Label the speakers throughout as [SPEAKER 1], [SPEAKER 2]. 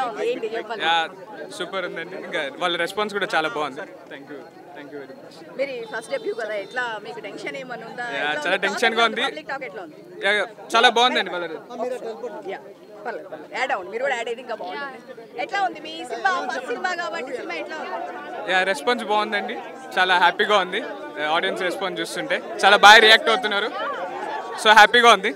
[SPEAKER 1] ఉంది ఏంటి చెప్పండి
[SPEAKER 2] యా సూపర్ ఉందండి ఇంకా వాళ్ళ రెస్పాన్స్ కూడా చాలా బాగుంది thank you thank you very much
[SPEAKER 1] మీరు ఫస్ట్ డెబ్యూ కదా ఎట్లా మీకు టెన్షన్ ఏమన్నా ఉందా
[SPEAKER 2] Yeah,
[SPEAKER 1] ఎట్లా
[SPEAKER 2] చాలా
[SPEAKER 1] ఉంది?
[SPEAKER 2] tension గా ఉంది.
[SPEAKER 1] పబ్లిక్ టాక్ ఎట్లా ఉంది
[SPEAKER 2] యా, చాలా బాగుందండి వాళ్ళ
[SPEAKER 1] యా పర్లేదు పర్లేదు యాడ్ అవ్వండి మీరు కూడా యాడ్ అయితే ఇంకా బాగుంటుంది ఎట్లా ఉంది మీ సినిమా ఫస్ట్ సినిమా కాబట్టి సినిమా ఎట్లా ఉంది
[SPEAKER 2] యా రెస్పాన్స్ బాగుందండి చాలా హ్యాపీగా ఉంది ఆడియన్స్ రెస్పాన్స్ చూస్తుంటే చాలా బాగా రియాక్ట్ అవుతున్నారు సో హ్యాపీగా ఉంది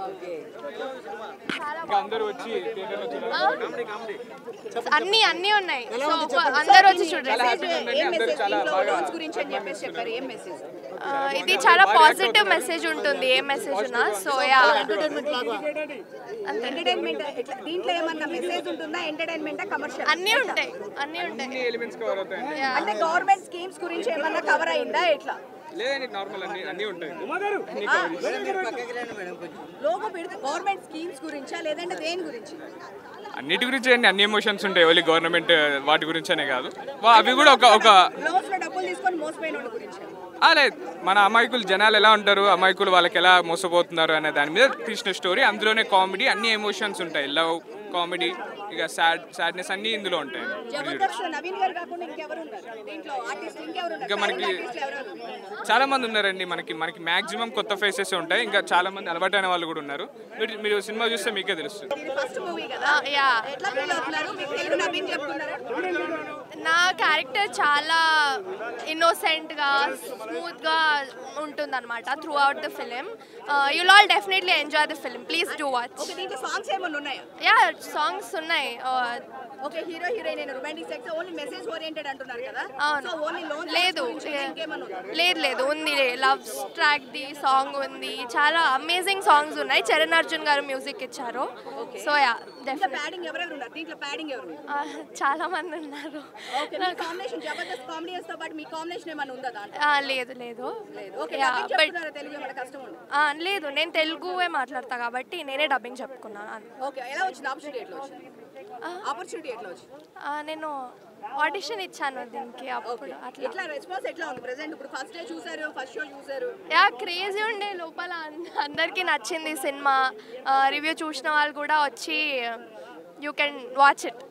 [SPEAKER 2] ఇంకా అందరూ వచ్చి థియేటర్లో చూడాలి
[SPEAKER 3] అన్ని అన్ని ఉన్నాయి సో అందరూ వచ్చి చూడండి
[SPEAKER 1] ఏం మెసేజ్ దీంట్లో లోన్స్ గురించి అని చెప్పేసి చెప్పారు ఏం మెసేజ్
[SPEAKER 3] ఆ, ఇది చాలా పాజిటివ్ మెసేజ్ ఉంటుంది ఏ మెసేజ్ ఉన్నా సో యా
[SPEAKER 1] ఎంటర్టైన్మెంట్ ఎట్లా దీంట్లో ఏమన్నా మెసేజ్ ఉంటుందా ఎంటర్టైన్మెంట్ కమర్షియల్
[SPEAKER 3] అన్నీ ఉంటాయి అన్నీ ఉంటాయి
[SPEAKER 2] అన్ని ఎలిమెంట్స్ కవర్ అవుతాయండి
[SPEAKER 1] అంటే గవర్నమెంట్ స్కీమ్స్ గురించి ఏమన్నా కవర్ అయిందా ఎట్లా
[SPEAKER 2] లేదండి నార్మల్ అన్ని అన్నీ ఉంటాయి
[SPEAKER 1] లోగో పెడితే గవర్నమెంట్ స్కీమ్స్ గురించా లేదంటే దేని గురించి
[SPEAKER 2] అన్నిటి గురించి అండి అన్ని ఎమోషన్స్ ఉంటాయి ఓన్లీ గవర్నమెంట్ వాటి గురించి అనే కాదు వా- అవి కూడా ఒక ఒక
[SPEAKER 1] లోన్స్ లో డబ్బులు తీసుకొని మోసపోయిన వాళ్ళ గురించి
[SPEAKER 2] ఆ, లేదు మన అమాయకులు జనాలు ఎలా ఉంటారు అమాయకులు వాళ్ళకి ఎలా మోసపోతున్నారు అనే దాని మీద తీసిన స్టోరీ అందులోనే కామెడీ అన్ని ఎమోషన్స్ ఉంటాయి లవ్ కామెడీ ఇక సాడ్ సాడ్నెస్ అన్ని ఇందులో ఉంటాయి
[SPEAKER 1] జబర్దస్త్ నవీన్ గారు కాకుండా ఇంకెవరు ఉన్నారు దీంట్లో ఆర్టిస్ట్ ఇంకెవరు ఉన్నారు
[SPEAKER 2] ఇంకా మనకి-
[SPEAKER 1] ఆర్టిస్టులు ఎవరెవరు ఉన్నారు?
[SPEAKER 2] చాలా మంది ఉన్నారండి మనకి మనకి మాక్సిమం కొత్త ఫేసెస్ ఉంటాయి ఇంకా చాలా మంది అలవాటైన వాళ్ళు కూడా ఉన్నారు మీరు మీరు సినిమా చూస్తే మీకే తెలుస్తుంది
[SPEAKER 1] ఇది ఫస్ట్ మూవీ కదా
[SPEAKER 3] యా
[SPEAKER 1] ఎట్లా ఫీల్ అవుతున్నారు మీకు తెలుగు నవీన్ చెప్తున్నారా
[SPEAKER 3] నా క్యారెక్టర్ చాలా ఇన్నోసెంట్గా స్మూత్గా ఉంటుందన్నమాట through out the film you'll all definitely enjoy the film please do watch
[SPEAKER 1] okay దీంట్లో సాంగ్స్ ఏమైనా ఉన్నాయా
[SPEAKER 3] యా సాంగ్స్ ఉన్నాయి Uh,
[SPEAKER 1] ఓకే హీరో హీరోయిన్ అయిన romantic sex only message oriented అంటున్నారు కదా
[SPEAKER 3] అవును.
[SPEAKER 1] సో ఓన్లీ లోన్
[SPEAKER 3] లేదు
[SPEAKER 1] ఇంకేమన్నా ఉందా?
[SPEAKER 3] లేదు లేదు ఉంది లవ్ ట్రాక్ ది సాంగ్ ఉంది చాలా అమేజింగ్ సాంగ్స్ ఉన్నాయి చరణ్ అర్జున్ గారు మ్యూజిక్ ఇచ్చారు సో యా
[SPEAKER 1] ఇంకా
[SPEAKER 3] డెఫినెట్
[SPEAKER 1] ప్యాడింగ్ ఎవరెవరు ఉన్నారు దీంట్లో ప్యాడింగ్ ఎవరు
[SPEAKER 3] చాలా మంది ఉన్నారు
[SPEAKER 1] ఓకే మీ కాంబినేషన్ జబర్దస్త్ కామెడియన్స్ తో పాటు మీ కాంబినేషన్ ఏమైనా ఉందా దాంట్లో
[SPEAKER 3] ఆ, లేదు లేదు
[SPEAKER 1] లేదు ఓకే
[SPEAKER 3] Yeah,
[SPEAKER 1] డబ్బింగ్
[SPEAKER 3] but-
[SPEAKER 1] చెప్తున్నారా తెలుగు ఏమైనా కష్టం ఉంది
[SPEAKER 3] ఆ, లేదు నేను తెలుగువే మాట్లాడతా కాబట్టి నేనే డబ్బింగ్ చెప్పుకున్నాను
[SPEAKER 1] ఓకే ఎలా వచ్చింది ఆపర్చునిటీ ఎట్లా వచ్చింది ఆపర్చునిటీ ఎట్లా వచ్చింది
[SPEAKER 3] ఆ, నేను ఆడిషన్ ఇచ్చాను దీనికి అప్పుడు అట్లా
[SPEAKER 1] ఎట్లా రెస్పాన్స్ ఎట్లా ఉంది ప్రెసెంట్ ఇప్పుడు ఫస్ట్ డే చూసారు ఫస్ట్ షో చూసారు
[SPEAKER 3] యా క్రేజీ ఉండే లోపల అన్- అందరికీ నచ్చింది సినిమా రివ్యూ చూసిన వాళ్ళు కూడా వచ్చి యూ కెన్ వాచ్ ఇట్